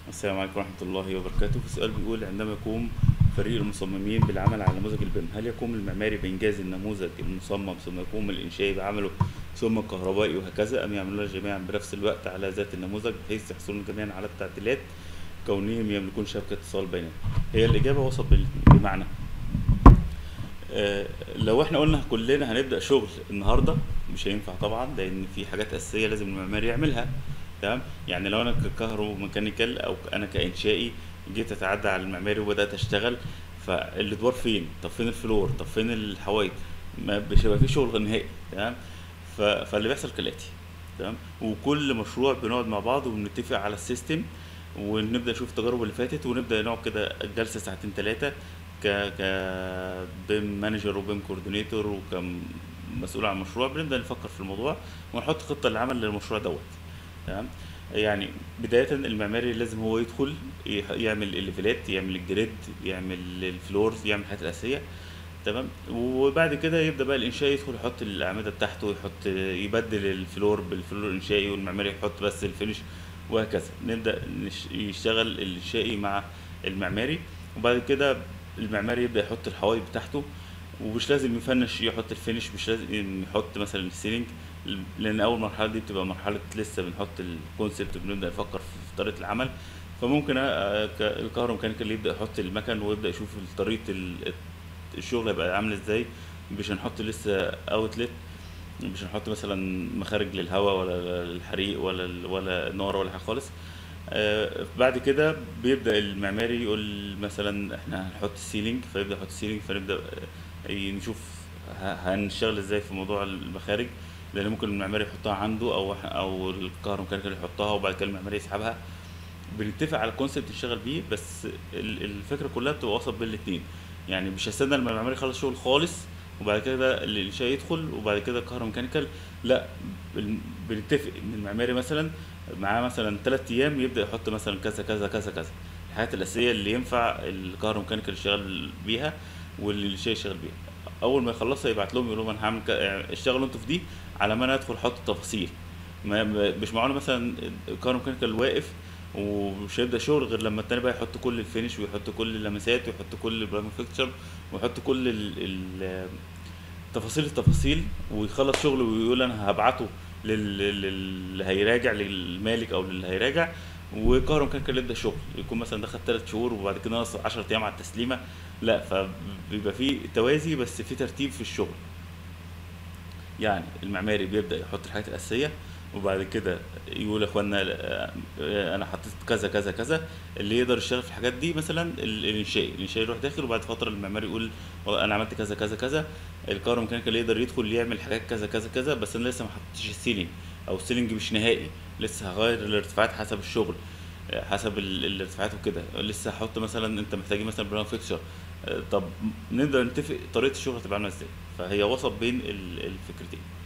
السلام عليكم ورحمة الله وبركاته في سؤال بيقول عندما يقوم فريق المصممين بالعمل على نموذج البيم هل يقوم المعماري بإنجاز النموذج المصمم ثم يقوم الإنشائي بعمله ثم الكهربائي وهكذا أم يعملون جميعا بنفس الوقت على ذات النموذج بحيث يحصلون جميعا على التعديلات كونهم يملكون شبكة اتصال بينهم هي الإجابة وسط بال- بمعنى آه، لو احنا قلنا كلنا هنبدأ شغل النهاردة مش هينفع طبعا لأن في حاجات أساسية لازم المعماري يعملها تمام يعني لو انا ككهروميكانيكال او انا كانشائي جيت اتعدى على المعماري وبدات اشتغل فالادوار فين طب فين الفلور طب فين الحوايط ما مش هيبقى في شغل نهائي تمام ف- فاللي بيحصل كالاتي تمام وكل مشروع بنقعد مع بعض ونتفق على السيستم ونبدا نشوف التجارب اللي فاتت ونبدا نقعد كده جلسه ساعتين ثلاثه ك ك بيم مانجر وبيم كوردينيتور وكمسؤول عن المشروع بنبدا نفكر في الموضوع ونحط خطه للعمل للمشروع دوت تمام يعني بداية المعماري لازم هو يدخل يح- يعمل الليفلات يعمل الجريد يعمل الفلورز يعمل الحاجات الأساسية تمام وبعد كده يبدأ بقى الإنشائي يدخل يحط الأعمدة بتاعته يحط يبدل الفلور بالفلور الإنشائي والمعماري يحط بس الفينش وهكذا نبدأ نش- يشتغل الإنشائي مع المعماري وبعد كده المعماري يبدأ يحط الحوايط بتاعته ومش لازم يفنش يحط الفينش مش لازم يحط مثلا السيلينج لان اول مرحله دي بتبقى مرحله لسه بنحط الكونسبت وبنبدا نفكر في طريقه العمل فممكن الكهروميكانيكال اللي يبدا يحط المكن ويبدا يشوف طريقه ال- الشغل هيبقى عامل ازاي مش هنحط لسه اوتلت مش هنحط مثلا مخارج للهواء ولا للحريق ولا ال- ولا نار ولا حاجه خالص آه، بعد كده بيبدا المعماري يقول مثلا احنا هنحط السيلينج فيبدا يحط السيلينج فنبدا آه، نشوف ه- هنشتغل ازاي في موضوع المخارج لان ممكن المعماري يحطها عنده او إحنا- او الكهروميكانيكال يحطها وبعد كده المعماري يسحبها بنتفق على الكونسيبت نشتغل بيه بس ال- الفكره كلها بتبقى وسط بين الاثنين يعني مش هستنى لما المعماري يخلص شغل خالص وبعد كده الانشاء يدخل وبعد كده الكهروميكانيكال لا بن- بنتفق ان المعماري مثلا معاه مثلا ثلاث ايام يبدا يحط مثلا كذا كذا كذا كذا الحاجات الاساسيه اللي ينفع الكهروميكانيكال يشتغل بيها والانشاء يشتغل بيها اول ما يخلصها يبعت لهم يقول لهم انا هعمل ك- اشتغلوا انتوا في دي على ما انا ادخل احط التفاصيل ما ما- مش معقول مثلا الكهروميكانيكال واقف ومش هيبدا شغل غير لما التاني بقى يحط كل الفينش ويحط كل اللمسات ويحط كل البرايم فيكتشر ويحط كل ال ال تفاصيل التفاصيل ويخلص شغله ويقول انا هبعته لل- لل- اللي هيراجع للمالك او للي هيراجع وكهرم كان كان يبدا شغل يكون مثلا دخل ثلاث شهور وبعد كده ناقص 10 ايام على التسليمه لا فبيبقى في توازي بس في ترتيب في الشغل يعني المعماري بيبدا يحط الحاجات الاساسيه وبعد كده يقول يا اخوانا آه، آه، انا حطيت كذا كذا كذا اللي يقدر يشتغل في الحاجات دي مثلا ال- الانشائي الانشائي يروح داخل وبعد فتره المعماري يقول والله انا عملت كذا كذا كذا الكهروميكانيكال اللي يقدر يدخل يعمل حاجات كذا كذا كذا بس انا لسه ما حطيتش السيلينج او السيلينج مش نهائي لسه هغير الارتفاعات حسب الشغل آه، حسب ال- الارتفاعات وكده لسه هحط مثلا انت محتاجين مثلا براون فيكشر طب نقدر نتفق طريقه الشغل هتبقى عامله ازاي فهي وسط بين ال- الفكرتين